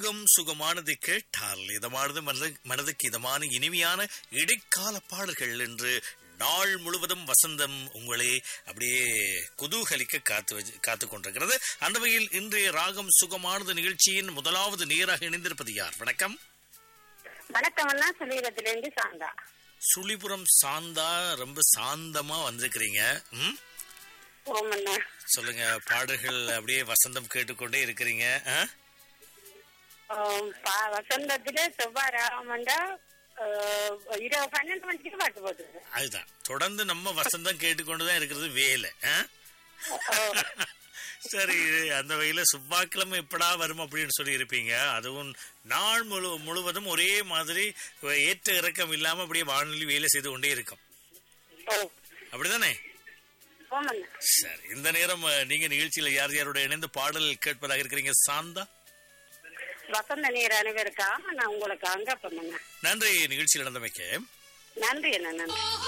ராகம் சுகமானது கேட்டால் இதமானது மனது- மனதுக்கு இதமான இனிமையான இடைக்கால பாடல்கள் என்று நாள் முழுவதும் வசந்தம் உங்களை அப்படியே குதூகலிக்க காத்து வச்சு- காத்துக் கொண்டிருக்கிறது அந்த வகையில் இன்றைய ராகம் சுகமானது நிகழ்ச்சியின் முதலாவது நேராக இணைந்திருப்பது யார் வணக்கம் வணக்கம் அண்ணா சுமீரத்துல இருந்து சாந்தா சுழிபுரம் சாந்தா ரொம்ப சாந்தமா வந்திருக்கிறீங்க ம்? ஓம் அண்ணா சொல்லுங்க பாடல்கள் அப்படியே வசந்தம் கேட்டுக்கொண்டே இருக்கிறீங்க ஆ? ஆம், பா- வசந்தத்துல செவ்வாய் ராகமண்டா இரவு பன்னெண்டு மணிக்கு பாட்டு போட்டுருக்கு அதுதான் தொடர்ந்து நம்ம வசந்தம் கேட்டுக்கொண்டுதான் இருக்கிறது வேலை ஆ? சரி அந்த வகையில செவ்வாய்க்கிழமை எப்படா வரும் அப்படின்னு சொல்லி இருப்பீங்க அதுவும் நாள் முழு முழுவதும் ஒரே மாதிரி ஏற்ற இறக்கம் இல்லாம அப்படியே வானொலி வேலை செய்து கொண்டே இருக்கும் ஓ அப்படிதானே ஓம் அண்ணா சரி இந்த நேரம் அஹ், நீங்க நிகழ்ச்சியில யார் யாரோட இணைந்து பாடல் கேட்பதாக இருக்கிறீங்க சாந்தா வசந்த நீர் அனைவருக்காக நான் உங்களுக்கு அங்க பண்ணேன் நன்றி நிகழ்ச்சியில் நடந்தமைக்கு நன்றி அண்ணா நன்றி